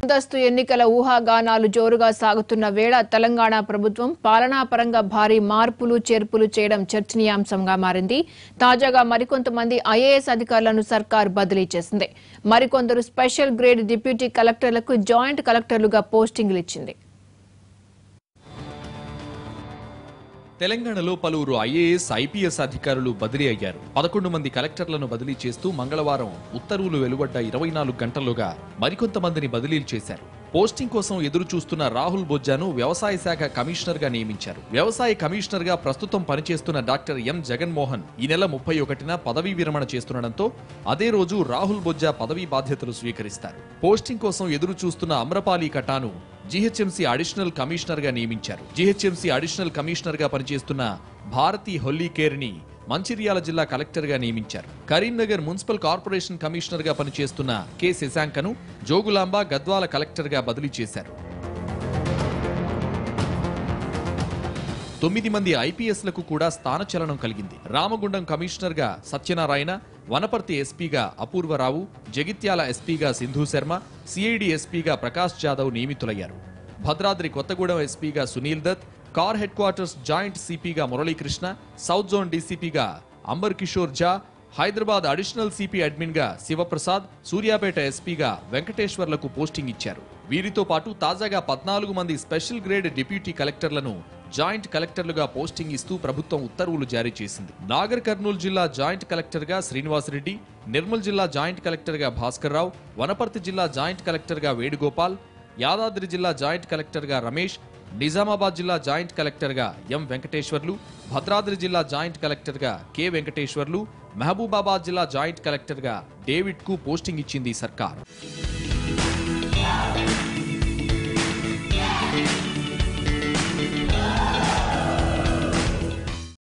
ముందస్తు ఎన్నికల ఊహాగానాలు జోరుగా సాగుతున్న వేళ తెలంగాణ ప్రభుత్వం పాలనాపరంగా భారీ మార్పులు చేర్పులు చేయడం చర్చనీయాంశంగా మారింది తాజాగా మరికొంతమంది ఐఏఎస్ అధికారులను సర్కార్ బదిలీ చేసింది మరికొందరు స్పెషల్ గ్రేడ్ డిప్యూటీ కలెక్టర్లకు జాయింట్ కలెక్టర్లుగా పోస్టింగ్లు ఇచ్చింది తెలంగాణలో పలువురు ఐఏఎస్ ఐపీఎస్ అధికారులు బదిలీ అయ్యారు పదకొండు మంది కలెక్టర్లను బదిలీ చేస్తూ మంగళవారం ఉత్తర్వులు వెలువడ్డ ఇరవై నాలుగు గంటల్లోగా మరికొంతమందిని బదిలీలు చేశారు పోస్టింగ్ కోసం ఎదురు చూస్తున్న రాహుల్ బొజ్జాను వ్యవసాయ శాఖ కమిషనర్ గా నియమించారు వ్యవసాయ కమిషనర్ గా ప్రస్తుతం పనిచేస్తున్న డాక్టర్ ఎం జగన్మోహన్ ఈ నెల ముప్పై ఒకటిన పదవీ విరమణ చేస్తుండటంతో అదే రోజు రాహుల్ బొజ్జా పదవీ బాధ్యతలు స్వీకరిస్తారు పోస్టింగ్ కోసం ఎదురు చూస్తున్న అమ్రపాలి కటాను జీహెచ్ఎంసీ అడిషనల్ కమిషనర్ గా నియమించారు జీహెచ్ఎంసీ అడిషనల్ కమిషనర్ గా పనిచేస్తున్న భారతి హొల్లీకేర్ ని మంచిర్యాల జిల్లా కలెక్టర్ గా నియమించారు కరీంనగర్ మున్సిపల్ కార్పొరేషన్ కమిషనర్ గా పనిచేస్తున్న కె శశాంకను జోగులాంబ గద్వాల కలెక్టర్ గా బదిలీ చేశారు తొమ్మిది మంది ఐపీఎస్లకు కూడా స్థానచలనం కలిగింది రామగుండం కమిషనర్ గా సత్యనారాయణ వనపర్తి ఎస్పీగా అపూర్వరావు జగిత్యాల ఎస్పీగా సింధు శర్మ సిఐడి ఎస్పీగా ప్రకాష్ జాదవ్ నియమితులయ్యారు భద్రాద్రి కొత్తగూడెం ఎస్పీగా Sunil Dutt CAR headquarters joint సిపిగా మురళీకృష్ణ సౌత్ జోన్ డీసీపీగా Ambar Kishore Jha Hyderabad additional CP admin గా శివప్రసాద్ సూర్యాపేట ఎస్పీగా వెంకటేశ్వర్లకు పోస్టింగ్ ఇచ్చారు వీరితో పాటు తాజాగా పద్నాలుగు మంది స్పెషల్ గ్రేడ్ డిప్యూటీ కలెక్టర్లను జాయింట్ కలెక్టర్లుగా పోస్టింగ్ ఇస్తూ ప్రభుత్వం ఉత్తర్వులు జారీ చేసింది నాగర్ కర్నూలు జిల్లా జాయింట్ కలెక్టర్ గా శ్రీనివాసరెడ్డి నిర్మల్ జిల్లా జాయింట్ కలెక్టర్ గా భాస్కర్ రావు వనపర్తి జిల్లా జాయింట్ కలెక్టర్ గా వేణుగోపాల్ యాదాద్రి జిల్లా జాయింట్ కలెక్టర్ గా రమేష్ నిజామాబాద్ జిల్లా జాయింట్ కలెక్టర్ గా ఎం వెంకటేశ్వర్లు భద్రాద్రి జిల్లా జాయింట్ కలెక్టర్ గా కె వెంకటేశ్వర్లు మహబూబాబాద్ జిల్లా జాయింట్ కలెక్టర్ గా డేవిడ్ కు పోస్టింగ్ ఇచ్చింది సర్కార్